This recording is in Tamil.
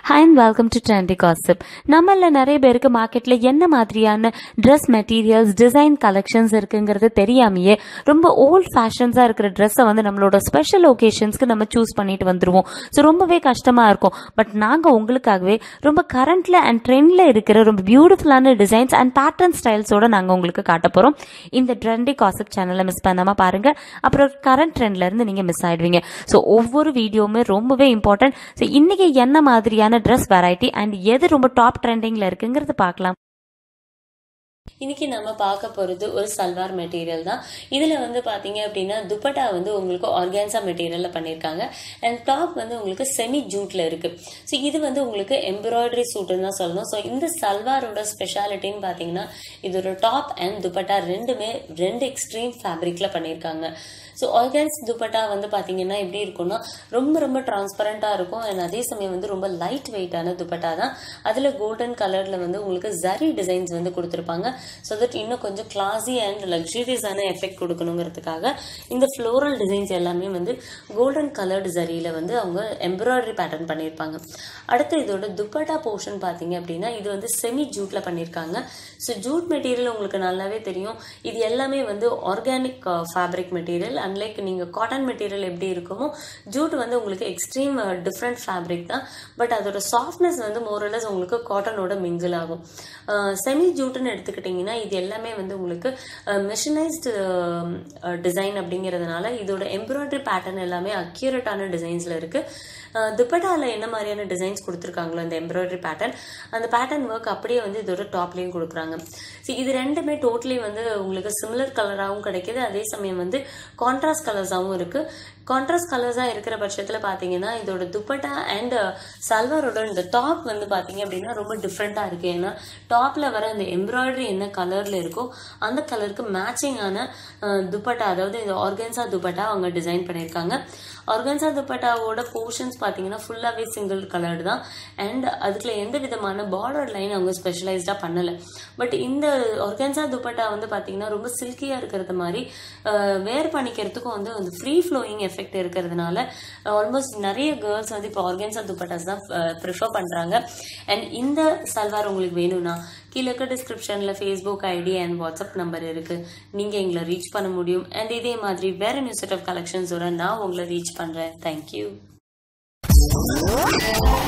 hi and welcome to trendy gossip நம்மள நிறைய பேருக்கு மார்க்கெட்ல என்ன மாதிரியான ட்ரெஸ் மெட்டீரியல்ஸ் டிசைன் கலெக்ஷன்ஸ் இருக்குங்கிறது தெரியாமையே ரொம்ப ஓல்ட் ஃபேஷன்ஸாக இருக்கிற ட்ரெஸ்ஸை வந்து நம்மளோட ஸ்பெஷல் ஒகேஷன்ஸ்க்கு நம்ம சூஸ் பண்ணிட்டு வந்துருவோம் ஸோ ரொம்பவே கஷ்டமா இருக்கும் பட் நாங்கள் உங்களுக்காகவே ரொம்ப கரண்ட்ல அண்ட் ட்ரெண்ட்ல இருக்கிற ரொம்ப பியூட்டிஃபுல்லான டிசைன்ஸ் அண்ட் பேட்டர்ன் ஸ்டைல்ஸோட நாங்கள் உங்களுக்கு காட்ட போகிறோம் இந்த ட்ரெண்டி காசிப் சேனலை மிஸ் பண்ணாம பாருங்க அப்புறம் கரண்ட் ட்ரெண்ட்ல இருந்து நீங்க மிஸ் ஆயிடுவீங்க ஸோ ஒவ்வொரு வீடியோவுமே ரொம்பவே இம்பார்ட்டன்ட் ஸோ இன்னைக்கு என்ன மாதிரியான ட்ரெஸ் வெரைட்டி அண்ட் எது ரொம்ப டாப் ட்ரெண்டிங்ல இருக்குங்கிறது பார்க்கலாம் இன்னைக்கு நம்ம பார்க்க போகிறது ஒரு சல்வார் மெட்டீரியல் தான் இதில் வந்து பார்த்தீங்க அப்படின்னா துப்பட்டா வந்து உங்களுக்கு ஆர்கான்சா மெட்டீரியலில் பண்ணியிருக்காங்க அண்ட் டாப் வந்து உங்களுக்கு செமி ஜூட்டில் இருக்குது ஸோ இது வந்து உங்களுக்கு எம்ப்ராய்டரி சூட்டுன்னு தான் சொல்லணும் ஸோ இந்த சல்வாரோட ஸ்பெஷாலிட்டின்னு பார்த்தீங்கன்னா இதோட டாப் அண்ட் துப்பட்டா ரெண்டுமே ரெண்டு எக்ஸ்ட்ரீம் ஃபேப்ரிக்கில் பண்ணியிருக்காங்க ஸோ ஆர்கான்ஸ் துப்பட்டா வந்து பார்த்தீங்கன்னா எப்படி இருக்கும்னா ரொம்ப ரொம்ப டிரான்ஸ்பரண்ட்டாக இருக்கும் அண்ட் அதே சமயம் வந்து ரொம்ப லைட் வெயிட்டான துப்பட்டா தான் அதில் கோல்டன் கலரில் வந்து உங்களுக்கு ஜரி டிசைன்ஸ் வந்து கொடுத்துருப்பாங்க ஸோ தட் இன்னும் கொஞ்சம் கிளாஸி அண்ட் லக்ஸூரியஸான எஃபெக்ட் கொடுக்கணுங்கிறதுக்காக இந்த ஃப்ளோரல் டிசைன்ஸ் எல்லாமே வந்து கோல்டன் கலர்டு ஜரியில் வந்து அவங்க எம்ப்ராய்டரி பேட்டர்ன் பண்ணியிருப்பாங்க அடுத்து இதோட துப்பட்டா போர்ஷன் பார்த்தீங்க அப்படின்னா இது வந்து செமி ஜூட்டில் பண்ணியிருக்காங்க ஸோ ஜூட் மெட்டீரியல் உங்களுக்கு நல்லாவே தெரியும் இது எல்லாமே வந்து ஆர்கானிக் ஃபேப்ரிக் மெட்டீரியல் அன்லைக் நீங்கள் காட்டன் மெட்டீரியல் எப்படி இருக்குமோ ஜூட் வந்து உங்களுக்கு எக்ஸ்ட்ரீம் டிஃப்ரெண்ட் ஃபேப்ரிக் தான் பட் அதோட சாஃப்ட்னஸ் வந்து மோரலஸ் உங்களுக்கு காட்டனோட மிங்கிள் ஆகும் செமி ஜூட்டுன்னு எடுத்துக்கிட்டிங்கன்னா இது எல்லாமே வந்து உங்களுக்கு மெஷினைஸ்டு டிசைன் அப்படிங்கிறதுனால இதோட எம்ப்ராய்டரி பேட்டர்ன் எல்லாமே அக்யூரேட்டான டிசைன்ஸில் இருக்குது துப்பட்டாவில் என்ன மாதிரியான டிசைன்ஸ் கொடுத்துருக்காங்களோ இந்த எம்ப்ராய்டரி பேட்டர்ன் அந்த பேட்டர்ன் ஒர்க் அப்படியே வந்து இதோட டாப்லேயும் கொடுக்குறாங்க ஸோ இது ரெண்டுமே டோட்டலி வந்து உங்களுக்கு சிமிலர் கலராகவும் கிடைக்கிது அதே சமயம் வந்து கான்ட்ராஸ்ட் கலர்ஸாகவும் இருக்குது கான்ட்ராஸ்ட் கலர்ஸாக இருக்கிற பட்சத்தில் பார்த்தீங்கன்னா இதோட துப்பட்டா அண்ட் சல்வாரோட இந்த டாப் வந்து பார்த்தீங்க அப்படின்னா ரொம்ப டிஃப்ரெண்ட்டாக இருக்குது ஏன்னா டாப்பில் வர இந்த எம்ப்ராய்டரி என்ன கலரில் இருக்கோ அந்த கலருக்கு மேட்சிங்கான துப்பட்டா அதாவது இந்த ஆர்கன்ஸா துப்பட்டா அவங்க டிசைன் பண்ணியிருக்காங்க ஆர்கன்ஸா துப்பட்டாவோட போர்ஷன்ஸ் பார்த்தீங்கன்னா ஃபுல்லாகவே சிங்கிள் கலர்டு தான் அண்ட் அதுக்குள்ள எந்த விதமான பார்டர் லைன் அவங்க ஸ்பெஷலைஸ்டாக பண்ணலை பட் இந்த ஆர்கன்ஸா துப்பட்டா வந்து பார்த்தீங்கன்னா ரொம்ப சில்கியாக இருக்கிறது மாதிரி வேர் பண்ணிக்கிறதுக்கும் வந்து அந்த ஃப்ரீ ஃப்ளோயிங் எஃபெக்ட் இருக்கிறதுனால ஆல்மோஸ்ட் நிறைய கேர்ள்ஸ் வந்து இப்போ ஆர்கன்ஸா துப்பட்டாஸ் தான் ப்ரிஃபர் பண்ணுறாங்க அண்ட் இந்த சல்வார் உங்களுக்கு வேணும்னா கீழே இருக்க டிஸ்கிரிப்ஷனில் Facebook ID and WhatsApp number இருக்குது நீங்கள் எங்களை ரீச் பண்ண முடியும் அண்ட் இதே மாதிரி வேறு நியூ செட் ஆஃப் கலெக்ஷன்ஸோட நான் உங்களை ரீச் பண்ணுறேன் தேங்க்யூ